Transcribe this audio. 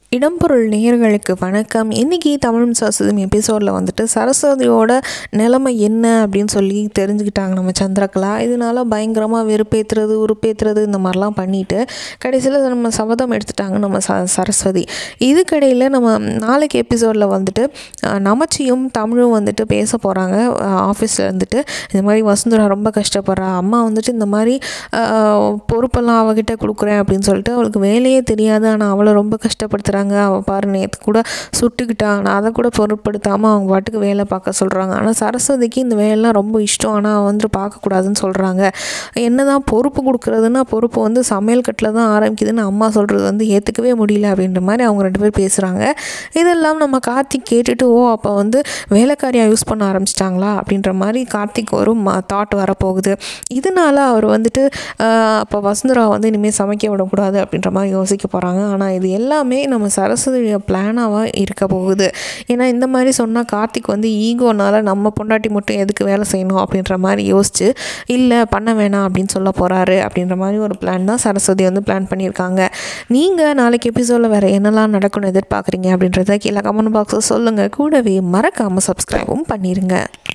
இடம்பொருள் நேயர்களுக்கு வணக்கம் இன்றைக்கி தமிழ் சரஸ்வதி எபிசோடில் வந்துட்டு சரஸ்வதியோட நிலைமை என்ன அப்படின்னு சொல்லி தெரிஞ்சுக்கிட்டாங்க நம்ம சந்திரகலா இதனால பயங்கரமாக வெறுப்பேற்றுறது உருப்பேற்றுறது இந்த மாதிரிலாம் பண்ணிட்டு கடைசியில் நம்ம சபதம் எடுத்துட்டாங்க நம்ம ச சரஸ்வதி இதுக்கிடையில் நம்ம நாளைக்கு எபிசோடில் வந்துட்டு அஹ், நமச்சியும் தமிழும் வந்துட்டு பேச போகிறாங்க ஆஃபீஸில் இருந்துட்டு இந்த மாதிரி வசுந்தரா ரொம்ப கஷ்டப்படுறா அம்மா வந்துட்டு இந்த மாதிரி அஹ், பொறுப்பெல்லாம் அவகிட்ட கொடுக்குறேன் அப்படின்னு சொல்லிட்டு அவளுக்கு வேலையே தெரியாது ஆனால் அவளை ரொம்ப கஷ்டப்படுத்துகிறாங்க அவள் பாரு நேற்று கூட சுட்டுக்கிட்டா ஆனால் அதை கூட பொருட்படுத்தாமல் அவங்க பாட்டுக்கு வேலை பார்க்க சொல்கிறாங்க ஆனால் சரஸ்வதிக்கு இந்த வேலைலாம் ரொம்ப இஷ்டம் ஆனால் அவள் வந்துட்டு பார்க்கக்கூடாதுன்னு சொல்கிறாங்க என்ன தான் பொறுப்பு கொடுக்குறதுன்னா பொறுப்பு வந்து சமையல் கட்டில் தான் ஆரம்பிக்குதுன்னு அம்மா சொல்கிறது வந்து ஏற்றுக்கவே முடியல அப்படின்ற மாதிரி அவங்க ரெண்டு பேர் பேசுகிறாங்க இதெல்லாம் நம்ம கார்த்திக் கேட்டுட்டு ஓ அப்போ வந்து வேலைக்காரியாக யூஸ் பண்ண ஆரம்பிச்சிட்டாங்களா அப்படின்ற மாதிரி கார்த்திக் ஒரு தாட் வரப்போகுது இதனால அவர் வந்துட்டு ஆஹ், அப்போ வசுந்தரா வந்து இனிமேல் சமைக்க விடக்கூடாது அப்படின்ற மாதிரி யோசிக்க போகிறாங்க ஆனால் இது எல்லாமே நம்ம சரஸ்வதியோட பிளானாக இருக்க போகுது ஏன்னா இந்த மாதிரி சொன்னால் கார்த்திக் வந்து ஈகோனால நம்ம பொண்டாட்டி மட்டும் எதுக்கு வேலை செய்யணும் அப்படின்ற மாதிரி யோசிச்சு இல்லை பண்ண வேணாம் அப்படின்னு சொல்ல போகிறாரு அப்படின்ற மாதிரி ஒரு பிளான் தான் சரஸ்வதி வந்து பிளான் பண்ணியிருக்காங்க நீங்கள் நாளைக்கு எபிசோடில் வேறு என்னெல்லாம் நடக்கணும்னு எதிர்பார்க்குறீங்க அப்படின்றத கீழே கமெண்ட் பாக்ஸில் சொல்லுங்கள் கூடவே மறக்காமல் சப்ஸ்கிரைபும் பண்ணிடுங்க